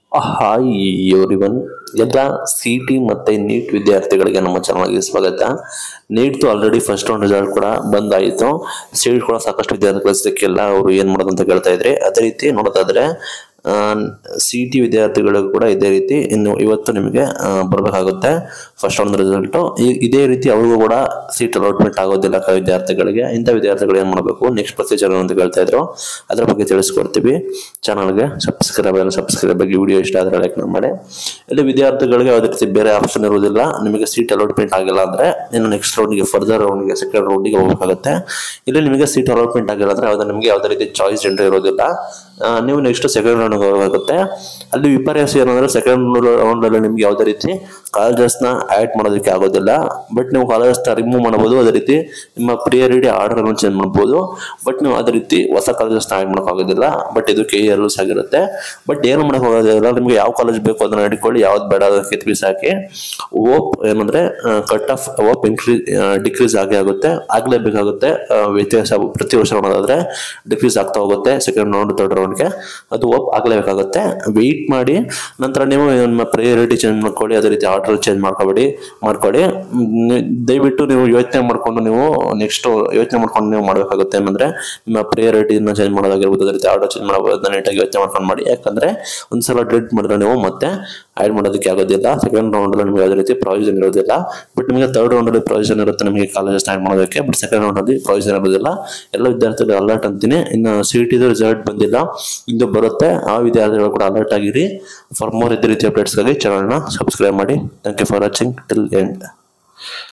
hi everyone ಎಲ್ಲ C T ಮತ್ತು NEET ವಿದ್ಯಾರ್ಥಿಗಳಿಗೆ ನಮ್ಮ ಚಾನಲ್ಗೆ ಸ್ವಾಗತ ನೀಟ್ದು ಆಲ್ರೆಡಿ ಫಸ್ಟ್ ರೌಂಡ್ ರಿಸಲ್ಟ್ ಕೂಡ ಬಂದಾಯಿತು ಸೀಟ್ ಕೂಡ ಸಾಕಷ್ಟು ವಿದ್ಯಾರ್ಥಿಗಳು ಸಿಕ್ಕಿಲ್ಲ ಅವರು ಏನು ಮಾಡೋದು ಅಂತ ಕೇಳ್ತಾ ಇದ್ರಿ ಅದೇ ರೀತಿ ನೋಡೋದಾದ್ರೆ ಸಿ ಟಿ ವಿದ್ಯಾರ್ಥಿಗಳಿಗೂ ಕೂಡ ಇದೇ ರೀತಿ ಇನ್ನು ಇವತ್ತು ನಿಮಗೆ ಆ, ಬರಬೇಕಾಗುತ್ತೆ ಫಸ್ಟ್ ರೌಂಡ್ ರಿಸಲ್ಟು ಇದೇ ರೀತಿ ಅವ್ರಿಗೂ ಕೂಡ ಸೀಟ್ ಅಲಾಟ್ಮೆಂಟ್ ಆಗೋದಿಲ್ಲ ಕ- ವಿದ್ಯಾರ್ಥಿಗಳಿಗೆ ಇಂಥ ವಿದ್ಯಾರ್ಥಿಗಳು ಏನು ಮಾಡಬೇಕು ನೆಕ್ಸ್ಟ್ ಪ್ರೊಸೀಜರ್ ಅಂತ ಕೇಳ್ತಾ ಇದ್ರು ಅದ್ರ ಬಗ್ಗೆ ತಿಳಿಸ್ಕೊಡ್ತೀವಿ ಚಾನಲ್ಗೆ ಸಬ್ಸ್ಕ್ರೈಬ್ ಸಬ್ಸ್ಕ್ರೈಬ್ ಬಗ್ಗೆ ವಿಡಿಯೋ ಇಷ್ಟ ಆದರೆ ಲೈಕ್ ಮಾಡಿ ಇಲ್ಲಿ ವಿದ್ಯಾರ್ಥಿಗಳಿಗೆ ಯಾವುದೇ ರೀತಿ ಬೇರೆ ಆಪ್ಷನ್ ಇರುವುದಿಲ್ಲ ನಿಮಗೆ ಸೀಟ್ ಅಲಾಟ್ಮೆಂಟ್ ಆಗಿಲ್ಲ ಅಂದ್ರೆ ಇನ್ನು ನೆಕ್ಸ್ಟ್ ರೌಂಡ್ಗೆ ಫರ್ದರ್ ರೌಂಡ್ಗೆ ಸೆಕೆಂಡ್ ರೌಂಡಿಗೆ ಹೋಗಬೇಕಾಗುತ್ತೆ ಇಲ್ಲಿ ನಿಮಗೆ ಸೀಟ್ ಅಲಾಟ್ಮೆಂಟ್ ಆಗಿಲ್ಲ ಅಂದ್ರೆ ಯಾವುದೇ ನಿಮಗೆ ಯಾವುದೇ ರೀತಿ ಚಾಯ್ಸ್ ಎಂಟ್ರಿ ಇರೋದಿಲ್ಲ ಆ, ನೀವು ನೆಕ್ಸ್ಟ್ ಸೆಕೆಂಡ್ ರೌಂಡ್ ಹೋಗಬೇಕಾಗುತ್ತೆ ಅಲ್ಲಿ ವಿಪರ್ಯಾಸ ಏನಂದ್ರೆ ಸೆಕೆಂಡ್ ರೌಂಡ್ ಅಲ್ಲಿ ನಿಮ್ಗೆ ಯಾವುದೇ ರೀತಿ ಕಾಲೇಜಸ್ ನ ಆಡ್ ಮಾಡೋದಕ್ಕೆ ಆಗೋದಿಲ್ಲ ಬಟ್ ನೀವು ಕಾಲೇಜಸ್ ನ ರಿಮೂವ್ ಮಾಡಬಹುದು ಅದೇ ರೀತಿ ನಿಮ್ಮ ಪ್ರಿಯಾರಿಟಿ ಆರ್ಡರ್ ಅನ್ನು ಚೇಂಜ್ ಮಾಡಬಹುದು ಬಟ್ ನೀವು ಅದೇ ರೀತಿ ಹೊಸ ಕಾಲೇಜಸ್ ನ ಆಡ್ ಮಾಡಕ್ ಆಗೋದಿಲ್ಲ ಬಟ್ ಇದು ಕೆ ರೂಲ್ಸ್ ಆಗಿರುತ್ತೆ ಬಟ್ ಏನು ಮಾಡಕ್ ಹೋಗೋದಿಲ್ಲ ನಿಮ್ಗೆ ಯಾವ ಕಾಲೇಜ್ ಬೇಕು ಅದನ್ನ ಹಿಡ್ಕೊಳ್ಳಿ ಯಾವ್ದು ಬೇಡ ಅದಕ್ಕೆ ಕಿತ್ಬಿಸಿ ಹಾಕಿ ಓಪ್ ಏನಂದ್ರೆ ಕಟ್ ಆಫ್ ಓಪ್ ಇನ್ಕ್ರೀಸ್ ಡಿಕ್ರೀಸ್ ಆಗೇ ಆಗುತ್ತೆ ಆಗ್ಲೇಬೇಕಾಗುತ್ತೆ ಆ, ವ್ಯತ್ಯಾಸ ಪ್ರತಿ ವರ್ಷ ನೋಡೋದಾದ್ರೆ ಡಿಕ್ರೀಸ್ ಆಗ್ತಾ ಹೋಗುತ್ತೆ ಸೆಕೆಂಡ್ ರೌಂಡ್ ಥರ್ಡ್ ರೌಂಡ್ಗೆ ಅದು ಓಪ್ ಆಗ್ಲೇಬೇಕಾಗುತ್ತೆ ವೆಯ್ಟ್ ಮಾಡಿ ನಂತರ ನೀವು ನಿಮ್ಮ ಪ್ರಯಾರಿಟಿ ಚೇಂಜ್ ಮಾಡ್ಕೊಳ್ಳಿ ಅದೇ ರೀತಿ ಆರ್ಡರ್ ಚೇಂಜ್ ಮಾಡ್ಕೊಬೇಡಿ ಮಾಡ್ಕೊಳ್ಳಿ ಮ್, ದಯವಿಟ್ಟು ನೀವು ಯೋಚನೆ ಮಾಡ್ಕೊಂಡು ನೀವು ನೆಕ್ಸ್ಟ್ ಯೋಚನೆ ಮಾಡ್ಕೊಂಡು ನೀವು ಮಾಡಬೇಕಾಗುತ್ತೆ ಏನಂದ್ರೆ ನಿಮ್ಮ ಪ್ರಯಾರಿಟಿನ ಚೇಂಜ್ ಮಾಡೋದಾಗಿರ್ಬೋದು ಅದೇ ರೀತಿ ಆರ್ಡರ್ ಚೇಂಜ್ ಮಾಡೋದನ್ನ ನೀಟಾಗಿ ಯೋಚನೆ ಮಾಡ್ಕೊಂಡು ಮಾಡಿ ಯಾಕಂದ್ರೆ ಒಂದ್ಸಲ ಡಿಲೀಟ್ ಮಾಡಿದ್ರೆ ನೀವು ಮತ್ತೆ ಆ್ಯಡ್ ಮಾಡೋದಕ್ಕೆ ಆಗೋದಿಲ್ಲ ಸೆಕೆಂಡ್ ರೌಂಡಲ್ಲಿ ನಿಮಗೆ ಯಾವುದೇ ರೀತಿ ಪ್ರಾವಿಷನ್ ಇರೋದಿಲ್ಲ ಬಟ್ ನಿಮಗೆ ಥರ್ಡ್ ರೌಂಡಲ್ಲಿ ಪ್ರಾವಿಷನ್ ಇರುತ್ತೆ ನಿಮಗೆ ಕಾಲೇಜಸ್ ಆ್ಯಡ್ ಮಾಡೋದಕ್ಕೆ ಬಟ್ ಸೆಕೆಂಡ್ ರೌಂಡಲ್ಲಿ ಪ್ರಾವಿಷನ್ ಇರೋದಿಲ್ಲ ಎಲ್ಲ ವಿದ್ಯಾರ್ಥಿಗಳು ಅಲರ್ಟ್ ಅಂತೀನಿ ಇನ್ನು ಸಿ ಟಿದು ರಿಸಲ್ಟ್ ಬಂದಿಲ್ಲ ಇದು ಬರುತ್ತೆ ಆ ವಿದ್ಯಾರ್ಥಿಗಳು ಕೂಡ ಅಲರ್ಟ್ ಆಗಿರಿ ಫಾರ್ ಮೋರ್ ಇದೇ ರೀತಿ ಅಪ್ಡೇಟ್ಸ್ಗಾಗಿ ಚಾನಲ್ನ ಸಬ್ಸ್ಕ್ರೈಬ್ ಮಾಡಿ thank you for watching till end